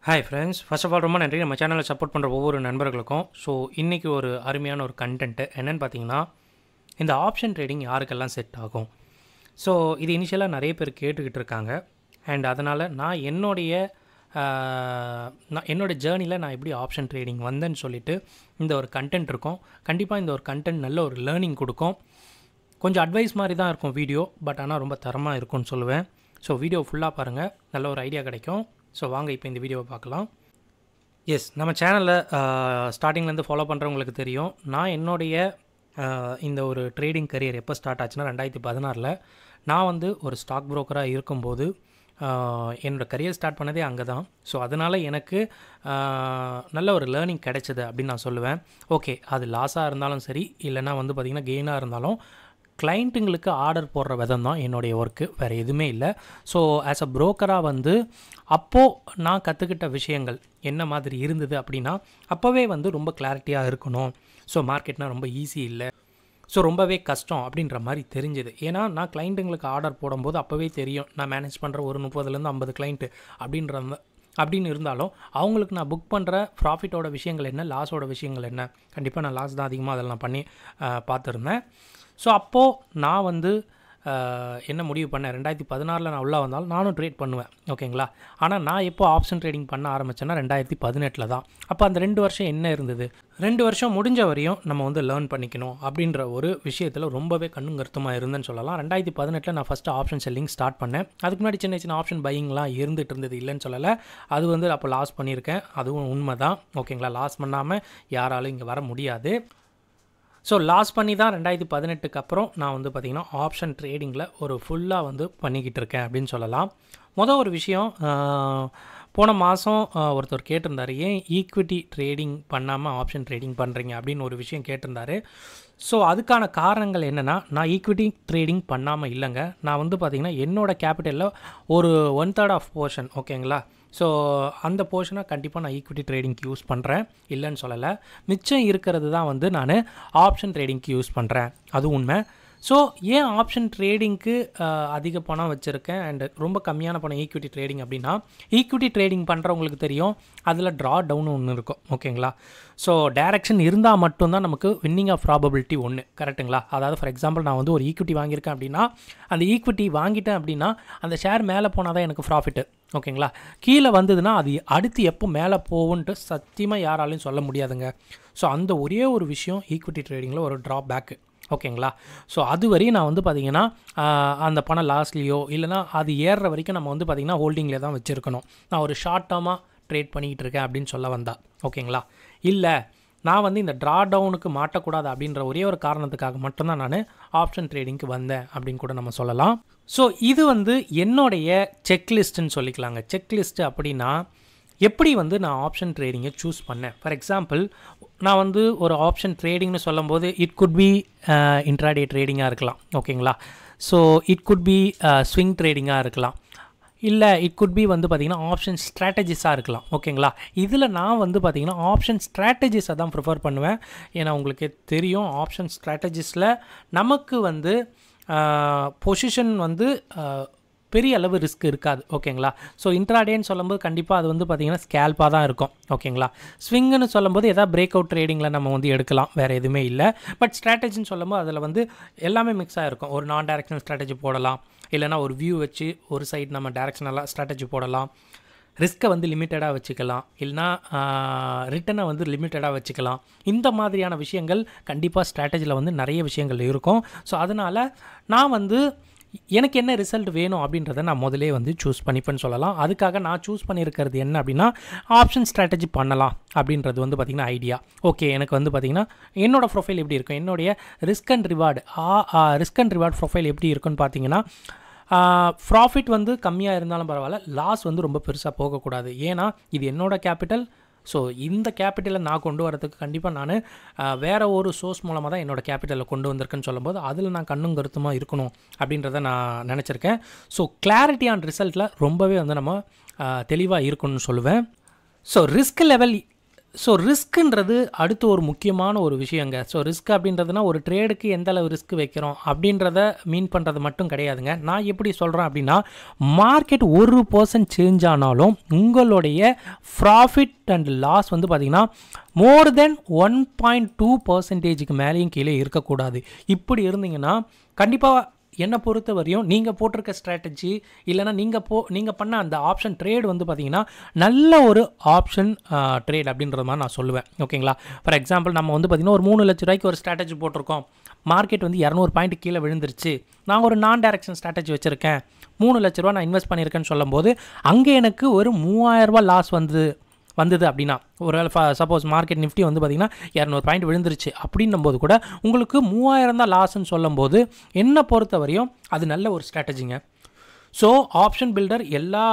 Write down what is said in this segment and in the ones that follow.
hi friends first of all ரொம்ப நன்றி நம்ம சேனலை சப்போர்ட் பண்ணுற ஒவ்வொரு நண்பர்களுக்கும் ஸோ இன்றைக்கி ஒரு அருமையான ஒரு கண்டென்ட்டு என்னென்னு பார்த்தீங்கன்னா இந்த ஆப்ஷன் ட்ரேடிங் யாருக்கெல்லாம் செட் ஆகும் ஸோ இது இனிஷியலாக நிறைய பேர் கேட்டுக்கிட்டு இருக்காங்க அண்ட் அதனால் நான் என்னுடைய ஆஹ், நான் என்னோடய ஜேர்னியில் நான் எப்படி ஆப்ஷன் ட்ரேடிங் வந்தேன்னு சொல்லிட்டு இந்த ஒரு கண்டென்ட் இருக்கும் கண்டிப்பாக இந்த ஒரு கண்டென்ட் நல்ல ஒரு லேர்னிங் கொடுக்கும் கொஞ்சம் அட்வைஸ் மாதிரி தான் இருக்கும் வீடியோ பட் ஆனால் ரொம்ப தரமாக இருக்கும்னு சொல்லுவேன் ஸோ வீடியோ ஃபுல்லாக பாருங்கள் நல்ல ஒரு ஐடியா கிடைக்கும் ஸோ வாங்க இப்போ இந்த வீடியோவை பார்க்கலாம் எஸ் நம்ம சேனலில் ஸ்டார்டிங்லேருந்து ஃபாலோ பண்ணுறவங்களுக்கு தெரியும் நான் என்னுடைய ஆஹ், இந்த ஒரு ட்ரேடிங் கரியர் எப்போ ஸ்டார்ட் ஆச்சுன்னா ரெண்டாயிரத்தி பதினாறில் நான் வந்து ஒரு ஸ்டாக் புரோக்கராக இருக்கும்போது ஆஹ், என்னோட கரியர் ஸ்டார்ட் பண்ணதே அங்கே தான் ஸோ அதனால் எனக்கு ஆஹ், நல்ல ஒரு லேர்னிங் கிடைச்சது அப்படின்னு நான் சொல்லுவேன் ஓகே அது லாஸாக இருந்தாலும் சரி இல்லைன்னா வந்து பார்த்திங்கன்னா கெயினாக இருந்தாலும் கிளைண்ட்டுங்களுக்கு ஆர்டர் போடுற விதம் தான் என்னுடைய ஒர்க்கு வேறு எதுவுமே இல்லை ஸோ ஆஸ் அ புரோக்கராக வந்து அப்போது நான் கற்றுக்கிட்ட விஷயங்கள் என்ன மாதிரி இருந்தது அப்படின்னா அப்போவே வந்து ரொம்ப கிளாரிட்டியாக இருக்கணும் ஸோ மார்க்கெட்னா ரொம்ப ஈஸி இல்லை ஸோ ரொம்பவே கஷ்டம் அப்படின்ற மாதிரி தெரிஞ்சுது ஏன்னா நான் கிளைண்ட்டுங்களுக்கு ஆர்டர் போடும்போது அப்போவே தெரியும் நான் மேனேஜ் பண்ணுற ஒரு முப்பதுலேருந்து ஐம்பது கிளைண்ட்டு அப்படின்ற அப்படின்னு இருந்தாலும் அவங்களுக்கு நான் புக் பண்ணுற ப்ராஃபிட்டோட விஷயங்கள் என்ன லாஸோட விஷயங்கள் என்ன கண்டிப்பாக நான் லாஸ் தான் அதிகமாக அதெல்லாம் பண்ணி ஆஹ், பார்த்துருந்தேன் ஸோ அப்போது நான் வந்து ஆஹ், என்ன முடிவு பண்ணேன் ரெண்டாயிரத்தி பதினாறில் நான் உள்ளே வந்தாலும் நானும் ட்ரேட் பண்ணுவேன் ஓகேங்களா ஆனால் நான் எப்போ ஆப்ஷன் ட்ரேடிங் பண்ண ஆரம்பித்தேன்னா ரெண்டாயிரத்தி பதினெட்டில் தான் அப்போ அந்த ரெண்டு வருஷம் என்ன இருந்தது ரெண்டு வருஷம் முடிஞ்ச வரையும் நம்ம வந்து லேர்ன் பண்ணிக்கணும் அப்படின்ற ஒரு விஷயத்தில் ரொம்பவே கண்ணும் கருத்துமாக இருந்தேன்னு சொல்லலாம் ரெண்டாயிரத்தி பதினெட்டில் நான் ஃபஸ்ட்டு ஆப்ஷன் செல்லிங் ஸ்டார்ட் பண்ணேன் அதுக்கு முன்னாடி சின்ன சின்ன ஆப்ஷன் பையிங்லாம் இருந்துட்டு இருந்தது இல்லைன்னு சொல்லலை அது வந்து அப்போ லாஸ் பண்ணியிருக்கேன் அதுவும் உண்மை தான் ஓகேங்களா லாஸ் பண்ணாமல் யாராலும் இங்கே வர முடியாது ஸோ லாஸ் பண்ணி தான் ரெண்டாயிரத்தி பதினெட்டுக்கு அப்புறம் நான் வந்து பார்த்திங்கன்னா ஆப்ஷன் ட்ரேடிங்கில் ஒரு ஃபுல்லாக வந்து பண்ணிக்கிட்டு இருக்கேன் அப்படின்னு சொல்லலாம் மொதல் ஒரு விஷயம் ஆஹ், போன மாதம் ஒருத்தர் கேட்டிருந்தார் ஏன் ஈக்விட்டி ட்ரேடிங் பண்ணாமல் ஆப்ஷன் ட்ரேடிங் பண்ணுறீங்க அப்படின்னு ஒரு விஷயம் கேட்டிருந்தாரு ஸோ அதுக்கான காரணங்கள் என்னென்னா நான் ஈக்விட்டி ட்ரேடிங் பண்ணாமல் இல்லைங்க நான் வந்து பார்த்திங்கன்னா என்னோடய கேபிட்டலில் ஒரு ஒன் தேர்ட் ஆஃப் போர்ஷன் ஓகேங்களா ஸோ அந்த போர்ஷனை கண்டிப்பாக நான் ஈக்விட்டி ட்ரேடிங்க்கு யூஸ் பண்ணுறேன் இல்லைன்னு சொல்லலை மிச்சம் இருக்கிறது தான் வந்து நான் ஆப்ஷன் ட்ரேடிங்க்கு யூஸ் பண்ணுறேன் அது உண்மை ஸோ ஏன் ஆப்ஷன் ட்ரேடிங்க்கு அதிக பணம் வச்சுருக்கேன் அண்ட் ரொம்ப கம்மியான பணம் ஈக்விட்டி ட்ரேடிங் அப்படின்னா ஈக்விட்டி ட்ரேடிங் பண்ணுறவங்களுக்கு தெரியும் அதில் ட்ரா டவுன் ஒன்று இருக்கும் ஓகேங்களா ஸோ டைரக்ஷன் இருந்தால் மட்டும்தான் நமக்கு வின்னிங் ஆஃப் ப்ராபபிலிட்டி ஒன்று கரெக்ட்டுங்களா அதாவது ஃபார் எக்ஸாம்பிள் நான் வந்து ஒரு ஈக்விட்டி வாங்கியிருக்கேன் அப்படின்னா அந்த ஈக்விட்டி வாங்கிட்டேன் அப்படின்னா அந்த ஷேர் மேலே போனால் தான் எனக்கு ப்ராஃபிட்டு ஓகேங்களா கீழே வந்ததுன்னா அது அடுத்து எப்போ மேலே போகுன்ட்டு சத்தியமாக யாராலையும் சொல்ல முடியாதுங்க ஸோ அந்த ஒரே ஒரு விஷயம் ஈக்விட்டி ட்ரேடிங்கில் ஒரு ட்ராப் பேக்கு ஓகேங்களா ஸோ அது வரையும் நான் வந்து பார்த்திங்கன்னா ஆஹ், அந்த பணம் லாஸ்ட்லேயோ இல்லைனா அது ஏறுற வரைக்கும் நம்ம வந்து பார்த்திங்கன்னா ஹோல்டிங்கில் தான் வச்சுருக்கணும் நான் ஒரு ஷார்ட் டேர்மாக ட்ரேட் பண்ணிக்கிட்டு இருக்கேன் அப்படின்னு சொல்ல வந்தா ஓகேங்களா இல்லை நான் வந்து இந்த ட்ரா டவுனுக்கு மாட்டக்கூடாது அப்படின்ற ஒரே ஒரு காரணத்துக்காக மட்டும்தான் நான் ஆப்ஷன் ட்ரேடிங்க்கு வந்தேன் அப்படின்னு கூட நம்ம சொல்லலாம் ஸோ இது வந்து என்னுடைய செக்லிஸ்ட்டுன்னு சொல்லிக்கலாங்க செக்லிஸ்ட்டு அப்படின்னா எப்படி வந்து நான் ஆப்ஷன் ட்ரேடிங்கை சூஸ் பண்ணேன் ஃபார் எக்ஸாம்பிள் நான் வந்து ஒரு ஆப்ஷன் ட்ரேடிங்னு சொல்லும்போது இட் குட் பி இன்ட்ராடே ட்ரேடிங்காக இருக்கலாம் ஓகேங்களா so it could be swing ட்ரேடிங்காக இருக்கலாம் இல்லை இட் குட் பி வந்து பார்த்திங்கன்னா ஆப்ஷன் ஸ்ட்ராட்டஜிஸாக இருக்கலாம் ஓகேங்களா இதில் நான் வந்து பார்த்திங்கன்னா ஆப்ஷன் ஸ்ட்ராட்டஜிஸை தான் ப்ரிஃபர் பண்ணுவேன் ஏன்னா உங்களுக்கு தெரியும் ஆப்ஷன் ஸ்ட்ராட்டஜிஸில் நமக்கு வந்து பொசிஷன் வந்து ஆஹ், பெரிய அளவு ரிஸ்க் இருக்காது ஓகேங்களா ஸோ இன்ட்ராடேன்னு சொல்லும்போது கண்டிப்பாக அது வந்து பார்த்திங்கன்னா ஸ்கேல்பாக தான் இருக்கும் ஓகேங்களா ஸ்விங்குன்னு சொல்லும்போது எதாவது பிரேக் அவுட் ட்ரேடிங்கில் நம்ம வந்து எடுக்கலாம் வேறு எதுவுமே இல்லை பட் ஸ்ட்ராட்டஜின்னு சொல்லும்போது அதில் வந்து எல்லாமே மிக்ஸாக இருக்கும் ஒரு நான் டைரக்ஷனல் ஸ்ட்ராட்டஜி போடலாம் இல்லைனா ஒரு வியூ வச்சு ஒரு சைடு நம்ம டைரக்ஷனலாக ஸ்ட்ராட்டஜி போடலாம் ரிஸ்க்கை வந்து லிமிட்டடாக வச்சுக்கலாம் இல்லைனா ரிட்டனை வந்து லிமிட்டடாக வச்சுக்கலாம் இந்த மாதிரியான விஷயங்கள் கண்டிப்பாக ஸ்ட்ராட்டஜியில் வந்து நிறைய விஷயங்கள் இருக்கும் ஸோ அதனால் நான் வந்து எனக்கு என்ன ரிசல்ட் வேணும் அப்படின்றத நான் முதலே வந்து சூஸ் பண்ணிப்பேன்னு சொல்லலாம் அதுக்காக நான் சூஸ் பண்ணியிருக்கிறது என்ன அப்படின்னா ஆப்ஷன் ஸ்ட்ராட்டஜி பண்ணலாம் அப்படின்றது வந்து பார்த்திங்கன்னா ஐடியா ஓகே எனக்கு வந்து பார்த்திங்கன்னா என்னோட ப்ரொஃபைல் எப்படி இருக்கும் என்னுடைய risk and reward risk and reward profile எப்படி இருக்குன்னு பார்த்தீங்கன்னா ப்ராஃபிட் வந்து கம்மியாக இருந்தாலும் பரவாயில்ல லாஸ் வந்து ரொம்ப பெருசாக போகக்கூடாது ஏன்னா இது என்னோட கேபிட்டல் ஸோ இந்த கேபிட்டலை நான் கொண்டு வரதுக்கு கண்டிப்பாக நான் வேறு ஒரு சோர்ஸ் மூலமாக தான் என்னோடய கேபிட்டலை கொண்டு வந்திருக்கேன்னு சொல்லும்போது அதில் நான் கண்ணும் கருத்துமாக இருக்கணும் அப்படின்றத நான் நினச்சிருக்கேன் ஸோ கிளாரிட்டி ஆன் ரிசல்ட்டில் ரொம்பவே வந்து நம்ம தெளிவாக இருக்கணும்னு சொல்லுவேன் ஸோ ரிஸ்க் லெவல் ஸோ ரிஸ்க்குன்றது அடுத்து ஒரு முக்கியமான ஒரு விஷயங்க ஸோ ரிஸ்க் அப்படின்றதுனா ஒரு ட்ரேடுக்கு எந்த அளவு ரிஸ்க் வைக்கிறோம் அப்படின்றத மீன் பண்ணுறது மட்டும் கிடையாதுங்க நான் எப்படி சொல்கிறேன் அப்படின்னா மார்க்கெட் ஒரு பர்சன்ட் சேஞ்ச் ஆனாலும் உங்களுடைய ப்ராஃபிட் அண்ட் லாஸ் வந்து பார்த்திங்கன்னா more than one point two பர்சன்டேஜுக்கு மேலேயும் கீழே இருக்கக்கூடாது இப்படி இருந்தீங்கன்னா கண்டிப்பாக என்னை பொறுத்த வரையும் நீங்கள் போட்டிருக்க ஸ்ட்ராட்டஜி இல்லைனா நீங்கள் போ நீங்கள் பண்ண அந்த ஆப்ஷன் ட்ரேட் வந்து பார்த்தீங்கன்னா நல்ல ஒரு ஆப்ஷன் ட்ரேட் அப்படின்ற மாதிரி நான் சொல்லுவேன் ஓகேங்களா ஃபார் எக்ஸாம்பிள் நம்ம வந்து பார்த்திங்கன்னா ஒரு மூணு லட்ச ரூபாய்க்கு ஒரு ஸ்ட்ராட்டஜி போட்டிருக்கோம் மார்க்கெட் வந்து இரநூறு பாயிண்ட் கீழே விழுந்துருச்சு நான் ஒரு நான் டைரக்ஷன் ஸ்ட்ராட்டஜி வச்சுருக்கேன் மூணு லட்ச ரூபா நான் இன்வெஸ்ட் பண்ணியிருக்கேன்னு சொல்லும்போது அங்கே எனக்கு ஒரு மூவாயிரரூபா லாஸ் வந்து வந்தது அப்படின்னா ஒரு சப்போஸ் மார்க்கெட் நிஃப்டி வந்து பார்த்திங்கன்னா இரநூறு பாயிண்ட் விழுந்துருச்சு அப்படின்னும் போது கூட உங்களுக்கு மூவாயிரம் தான் லாஸ்ன்னு சொல்லும்போது என்னை பொறுத்த வரையும் அது நல்ல ஒரு ஸ்ட்ராட்டஜிங்க ஸோ ஆப்ஷன் பில்டர் எல்லா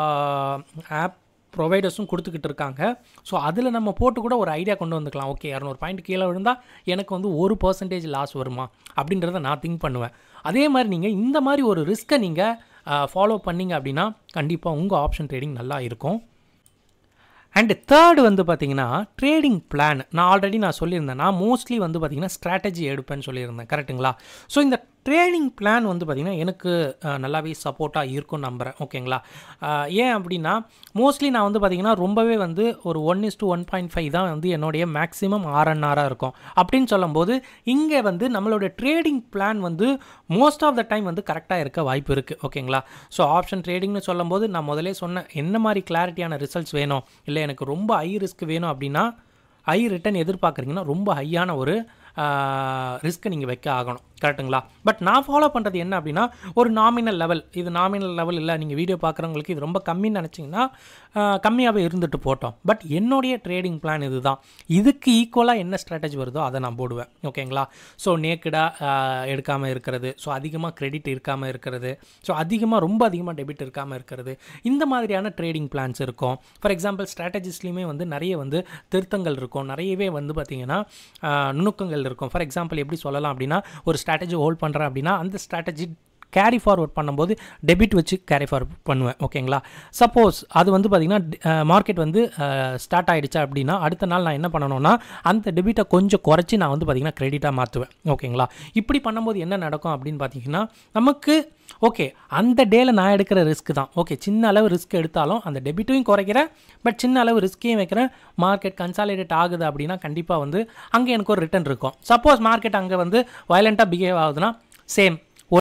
ஆப் ப்ரொவைடர்ஸும் கொடுத்துக்கிட்டு இருக்காங்க ஸோ அதில் நம்ம போட்டு கூட ஒரு ஐடியா கொண்டு வந்துக்கலாம் ஓகே இரநூறு பாயிண்ட் கீழே விழுந்தால் எனக்கு வந்து ஒரு பர்சன்டேஜ் லாஸ் வருமா அப்படின்றத நான் திங்க் பண்ணுவேன் அதே மாதிரி நீங்கள் இந்த மாதிரி ஒரு ரிஸ்க்கை நீங்கள் ஃபாலோ பண்ணீங்க அப்படின்னா கண்டிப்பாக உங்கள் ஆப்ஷன் ட்ரேடிங் நல்லா இருக்கும் அண்டு தேர்டு வந்து பார்த்தீங்கன்னா ட்ரேடிங் பிளான் நான் ஆல்ரெடி நான் சொல்லியிருந்தேன் நான் மோஸ்ட்லி வந்து பார்த்தீங்கன்னா ஸ்ட்ராட்டஜி எடுப்பேன்னு சொல்லியிருந்தேன் கரெக்ட்டுங்களா ஸோ இந்த ட்ரேடிங் பிளான் வந்து பார்த்திங்கன்னா எனக்கு நல்லாவே சப்போர்ட்டாக இருக்கும்னு நம்புகிறேன் ஓகேங்களா ஏன் அப்படின்னா மோஸ்ட்லி நான் வந்து பார்த்திங்கன்னா ரொம்பவே வந்து ஒரு one is to one point five தான் வந்து என்னுடைய மேக்ஸிமம் ஆர்என்ஆராக இருக்கும் அப்படின்னு சொல்லும்போது இங்கே வந்து நம்மளோட ட்ரேடிங் பிளான் வந்து மோஸ்ட் ஆஃப் த டைம் வந்து கரெக்டாக இருக்க வாய்ப்பு இருக்குது ஓகேங்களா ஸோ ஆப்ஷன் ட்ரேடிங்னு சொல்லும்போது நான் முதலே சொன்னேன் என்ன மாதிரி கிளாரிட்டியான ரிசல்ட்ஸ் வேணும் இல்லை எனக்கு ரொம்ப ஹை ரிஸ்க் வேணும் அப்படின்னா ஹை ரிட்டர்ன் எதிர்பார்க்குறீங்கன்னா ரொம்ப ஹையான ஒரு ரிஸ்க்கை நீங்கள் வைக்க ஆகணும் கரெக்டுங்களா பட் நான் ஃபாலோ பண்ணுறது என்ன அப்படின்னா ஒரு நாமினல் லெவல் இது நாமினல் லெவல் இல்லை நீங்கள் வீடியோ பார்க்குறவங்களுக்கு இது ரொம்ப கம்மின்னு நினச்சிங்கன்னா கம்மியாகவே இருந்துட்டு போட்டோம் பட் என்னுடைய ட்ரேடிங் பிளான் இது தான் இதுக்கு ஈக்குவலாக என்ன ஸ்ட்ராட்டஜி வருதோ அதை நான் போடுவேன் ஓகேங்களா ஸோ நேக்கடாக எடுக்காமல் இருக்கிறது ஸோ அதிகமாக கிரெடிட் இருக்காமல் இருக்கிறது ஸோ அதிகமாக ரொம்ப அதிகமாக டெபிட் இருக்காமல் இருக்கிறது இந்த மாதிரியான ட்ரேடிங் பிளான்ஸ் இருக்கும் ஃபார் எக்ஸாம்பிள் ஸ்ட்ராட்டஜிஸ்லேயுமே வந்து நிறைய வந்து திருத்தங்கள் இருக்கும் நிறையவே வந்து பார்த்திங்கன்னா நுணுக்கங்கள் இருக்கும் ஃபார் எக்ஸாம்பிள் எப்படி சொல்லலாம் அப்படின்னா ஒரு ஸ்ட்ராட்டஜி ஹோல்ட் பண்ணுறேன் அப்படின்னா அந்த ஸ்ட்ராட்டஜி கேரி ஃபார்வர்ட் பண்ணும்போது டெபிட் வச்சு கேரி ஃபார்வர்ட் பண்ணுவேன் ஓகேங்களா சப்போஸ் அது வந்து பார்த்திங்கன்னா மார்க்கெட் வந்து ஸ்டார்ட் ஆகிடுச்சா அப்படின்னா அடுத்த நாள் நான் என்ன பண்ணணும்னா அந்த டெபிட்டை கொஞ்சம் குறைச்சி நான் வந்து பார்த்திங்கன்னா க்ரெடிட்டாக மாற்றுவேன் ஓகேங்களா இப்படி பண்ணும்போது என்ன நடக்கும் அப்படின்னு பார்த்தீங்கன்னா நமக்கு ஓகே அந்த டேயில் நான் எடுக்கிற ரிஸ்க் தான் ஓகே சின்ன அளவு ரிஸ்க் எடுத்தாலும் அந்த டெபிட்டையும் குறைக்கிறேன் பட் சின்ன அளவு ரிஸ்க்கையும் வைக்கிறேன் மார்க்கெட் கன்சாலிடேட் ஆகுது அப்படின்னா கண்டிப்பாக வந்து அங்கே எனக்கு ஒரு ரிட்டர்ன் இருக்கும் சப்போஸ் மார்க்கெட் அங்கே வந்து வயலண்ட்டாக பிஹேவ் ஆகுதுன்னா சேம்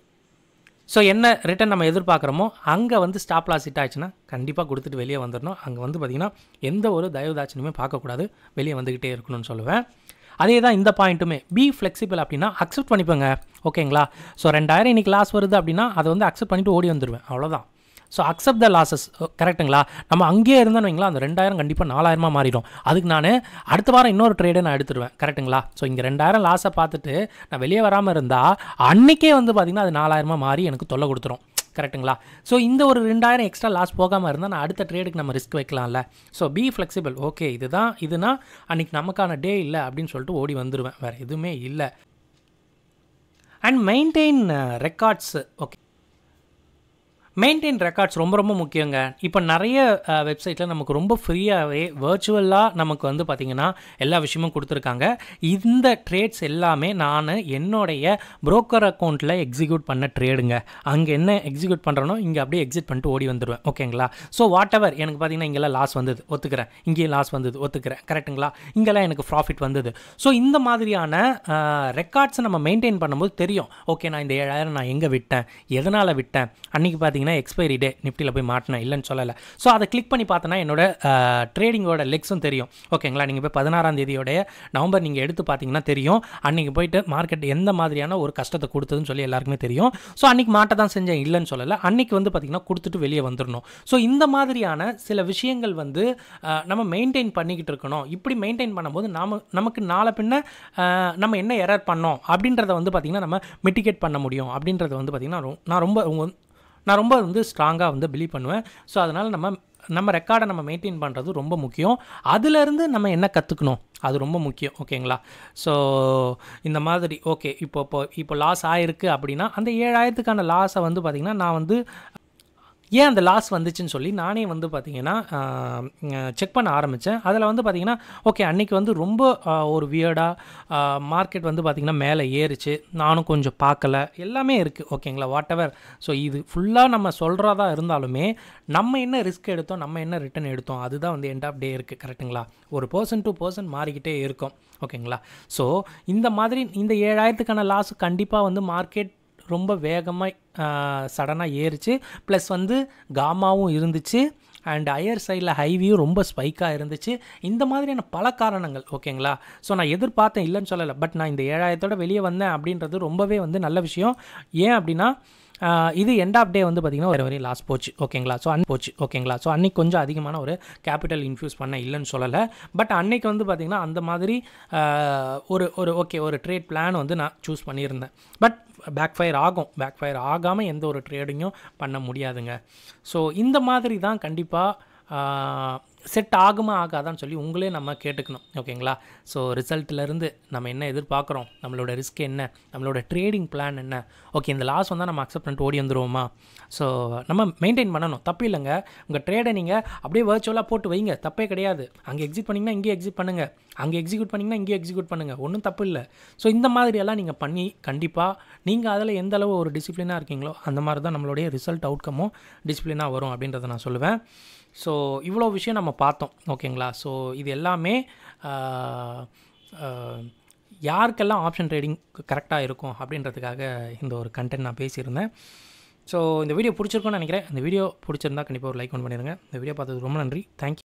ஸோ என்ன ரிட்டன் நம்ம எதிர்பார்க்குறோமோ அங்கே வந்து ஸ்டாப் லாஸ் ஹிட் ஆச்சுன்னா கண்டிப்பாக கொடுத்துட்டு வெளியே வந்துடணும் அங்கே வந்து பார்த்திங்கன்னா எந்த ஒரு தயவுதாட்சணுமே பார்க்கக்கூடாது வெளியே வந்துக்கிட்டே இருக்கணும்னு சொல்லுவேன் அதே தான் இந்த பாயிண்ட்டுமே பி ஃப்ளெக்சிபிள் அப்படின்னா அக்செப்ட் பண்ணிப்போங்க ஓகேங்களா ஸோ ரெண்டாயிரம் இன்றைக்கி லாஸ் வருது அப்படின்னா அதை வந்து அக்செப்ட் பண்ணிவிட்டு ஓடி வந்துடுவேன் அவ்வளோதான் ஸோ அக்செப்ட் த லாசஸ் கரெக்டுங்களா நம்ம அங்கேயே இருந்தோன்னு வைங்களா அந்த ரெண்டாயிரம் கண்டிப்பாக நாலாயிரமாக மாறிடும் அதுக்கு நான் அடுத்த வாரம் இன்னொரு ட்ரேடை நான் எடுத்துருவேன் கரெக்டுங்களா ஸோ இங்கே ரெண்டாயிரம் லாஸை பார்த்துட்டு நான் வெளியே வராமல் இருந்தால் அன்றைக்கே வந்து பார்த்திங்கன்னா அது நாலாயிரமாக மாறி எனக்கு தொல்லை கொடுத்துரும் கரெக்டுங்களா ஸோ இந்த ஒரு ரெண்டாயிரம் எக்ஸ்ட்ரா லாஸ் போகாமல் இருந்தால் நான் அடுத்த ட்ரேடுக்கு நம்ம ரிஸ்க் வைக்கலாம்ல ஸோ பி ஃப்ளெக்சிபிள் ஓகே இதுதான் இதுனா அன்றைக்கி நமக்கான டே இல்லை அப்படின்னு சொல்லிட்டு ஓடி வந்துடுவேன் வேறு எதுவுமே இல்லை and maintain records okay maintain records ரொம்ப ரொம்ப முக்கியங்க இப்போ நிறைய வெப்சைட்டில் நமக்கு ரொம்ப ஃப்ரீயாகவே வர்ச்சுவலாக நமக்கு வந்து பார்த்திங்கன்னா எல்லா விஷயமும் கொடுத்துருக்காங்க இந்த ட்ரேட்ஸ் எல்லாமே நான் என்னுடைய புரோக்கர் அக்கௌண்ட்டில் எக்ஸிக்யூட் பண்ண ட்ரேடுங்க அங்கே என்ன எக்ஸிக்யூட் பண்ணுறனோ இங்கே அப்படியே எக்ஸிட் பண்ணிட்டு ஓடி வந்துடுவேன் ஓகேங்களா ஸோ வாட் எவர் எனக்கு பார்த்தீங்கன்னா இங்கெல்லாம் லாஸ் வந்தது ஒத்துக்கிறேன் இங்கேயும் லாஸ் வந்தது ஒத்துக்கிறேன் கரெக்டுங்களா இங்கெல்லாம் எனக்கு ப்ராஃபிட் வந்தது ஸோ இந்த மாதிரியான ரெக்கார்ட்ஸை நம்ம மெயின்டைன் பண்ணும்போது தெரியும் ஓகே நான் இந்த ஏழாயிரம் நான் எங்கே விட்டேன் எதனால் விட்டேன் அன்றைக்கி பார்த்தீங்கன்னா எக்ஸ்பைரி டே நிஃப்டியில் போய் மாட்டினேன் இல்லைன்னு சொல்லலை ஸோ அதை கிளிக் பண்ணி பார்த்தோன்னா என்னோட ட்ரேடிங்கோட லெக்ஸும் தெரியும் ஓகேங்களா நீங்கள் போய் பதினாறாம் தேதியோடைய நவம்பர் நீங்கள் எடுத்து பார்த்தீங்கன்னா தெரியும் அன்றைக்கி போயிட்டு மார்க்கெட் எந்த மாதிரியான ஒரு கஷ்டத்தை கொடுத்ததுன்னு சொல்லி எல்லாருக்குமே தெரியும் ஸோ அன்றைக்கி மாட்ட தான் செஞ்சேன் இல்லைன்னு சொல்லலை அன்றைக்கி வந்து பார்த்திங்கன்னா கொடுத்துட்டு வெளியே வந்துடணும் ஸோ இந்த மாதிரியான சில விஷயங்கள் வந்து நம்ம மெயின்டைன் பண்ணிக்கிட்டு இருக்கணும் இப்படி மெயின்டைன் பண்ணும்போது நாம நமக்கு நாளை பின்ன நம்ம என்ன எரர் பண்ணோம் அப்படின்றத வந்து பார்த்திங்கன்னா நம்ம மிட்டிகேட் பண்ண முடியும் அப்படின்றத வந்து பார்த்திங்கன்னா நான் ரொம்ப நான் ரொம்ப வந்து ஸ்ட்ராங்காக வந்து பிலீவ் பண்ணுவேன் ஸோ அதனால் நம்ம நம்ம ரெக்கார்டை நம்ம மெயின்டைன் பண்ணுறது ரொம்ப முக்கியம் அதுலேருந்து நம்ம என்ன கற்றுக்கணும் அது ரொம்ப முக்கியம் ஓகேங்களா ஸோ இந்த மாதிரி ஓகே இப்போ இப்போ இப்போ லாஸ் ஆகிருக்கு அப்படின்னா அந்த ஏழாயிரத்துக்கான லாஸை வந்து பார்த்திங்கன்னா நான் வந்து ஏன் அந்த லாஸ் வந்துச்சுன்னு சொல்லி நானே வந்து பார்த்தீங்கன்னா செக் பண்ண ஆரம்பித்தேன் அதில் வந்து பார்த்தீங்கன்னா ஓகே அன்றைக்கி வந்து ரொம்ப ஆஹ், ஒரு வியர்டாக மார்க்கெட் வந்து பார்த்திங்கன்னா மேலே ஏறுச்சு நானும் கொஞ்சம் பார்க்கல எல்லாமே இருக்குது ஓகேங்களா வாட் எவர் ஸோ இது ஃபுல்லாக நம்ம சொல்கிறதா இருந்தாலுமே நம்ம என்ன ரிஸ்க் எடுத்தோம் நம்ம என்ன ரிட்டர்ன் எடுத்தோம் அதுதான் வந்து எண்ட் ஆஃப் டே இருக்குது கரெக்ட்டுங்களா ஒரு பர்சன் டு பர்சன் மாறிக்கிட்டே இருக்கும் ஓகேங்களா ஸோ இந்த மாதிரி இந்த ஏழாயிரத்துக்கான லாஸ் கண்டிப்பாக வந்து மார்க்கெட் ரொம்ப வேகமாக சடனாக ஏறிச்சு ப்ளஸ் வந்து காமாவும் இருந்துச்சு அண்ட் ஹையர் சைடில் ஹைவியும் ரொம்ப ஸ்பைக்காக இருந்துச்சு இந்த மாதிரியான பல காரணங்கள் ஓகேங்களா ஸோ நான் எதிர்பார்த்தேன் இல்லைன்னு சொல்லலை பட் நான் இந்த ஏழாயிரத்தோட வெளியே வந்தேன் அப்படின்றது ரொம்பவே வந்து நல்ல விஷயம் ஏன் அப்படின்னா ஆஹ் இது எண்ட் ஆஃப் டே வந்து பார்த்திங்கன்னா ஒரு வரையும் லாஸ் போச்சு ஓகேங்களா ஸோ அன் போச்சு ஓகேங்களா ஸோ அன்றைக்கி கொஞ்சம் அதிகமான ஒரு கேபிட்டல் இன்ஃப்யூஸ் பண்ண இல்லைன்னு சொல்லலை பட் அன்னைக்கு வந்து பார்த்திங்கன்னா அந்த மாதிரி ஆஹ் ஒரு ஒரு ஓகே ஒரு ட்ரேட் பிளான் வந்து நான் சூஸ் பண்ணியிருந்தேன் பட் பேக் ஃபயர் ஆகும் பேக் ஃபயர் ஆகாமல் எந்த ஒரு ட்ரேடிங்கும் பண்ண முடியாதுங்க ஸோ இந்த மாதிரி தான் கண்டிப்பாக செட் ஆகுமா ஆகாதான்னு சொல்லி உங்களே நம்ம கேட்டுக்கணும் ஓகேங்களா ஸோ ரிசல்ட்லேருந்து நம்ம என்ன எதிர்பார்க்குறோம் நம்மளோட ரிஸ்க் என்ன நம்மளோட ட்ரேடிங் பிளான் என்ன ஓகே இந்த லாஸ் வந்தால் நம்ம அக்செப்ட் பண்ணிட்டு ஓடி வந்துருவோமா ஸோ நம்ம மெயின்டைன் பண்ணணும் தப்பு இல்லைங்க உங்கள் ட்ரேடை நீங்கள் அப்படியே வர்ச்சுவலாக போட்டு வைங்க தப்பே கிடையாது அங்கே எக்ஸிட் பண்ணிங்கன்னா இங்கே எக்ஸிட் பண்ணுங்கள் அங்கே எக்ஸிக்யூட் பண்ணிங்கன்னா இங்கே எக்ஸிக்யூட் பண்ணுங்கள் ஒன்றும் தப்பு இல்லை ஸோ இந்த மாதிரியெல்லாம் நீங்கள் பண்ணி கண்டிப்பாக நீங்கள் அதில் எந்த அளவு ஒரு டிசிப்ளினாக இருக்கீங்களோ அந்த மாதிரி தான் நம்மளுடைய ரிசல்ட் அவுட்கமும் டிசிப்ளினாக வரும் அப்படின்றத நான் சொல்லுவேன் ஸோ இவ்வளோ விஷயம் நம்ம பார்த்தோம் ஓகேங்களா ஸோ இது எல்லாமே ஆஹ், ஆஹ், யாருக்கெல்லாம் ஆப்ஷன் ட்ரேடிங் கரெக்டாக இருக்கும் அப்படின்றதுக்காக இந்த ஒரு கண்டென்ட் நான் பேசியிருந்தேன் ஸோ இந்த வீடியோ பிடிச்சிருக்கும்னு நினைக்கிறேன் இந்த வீடியோ பிடிச்சிருந்தா கண்டிப்பாக ஒரு லைக் ஒன் பண்ணிடுங்க இந்த வீடியோ பார்த்ததுக்கு ரொம்ப நன்றி தேங்க்யூ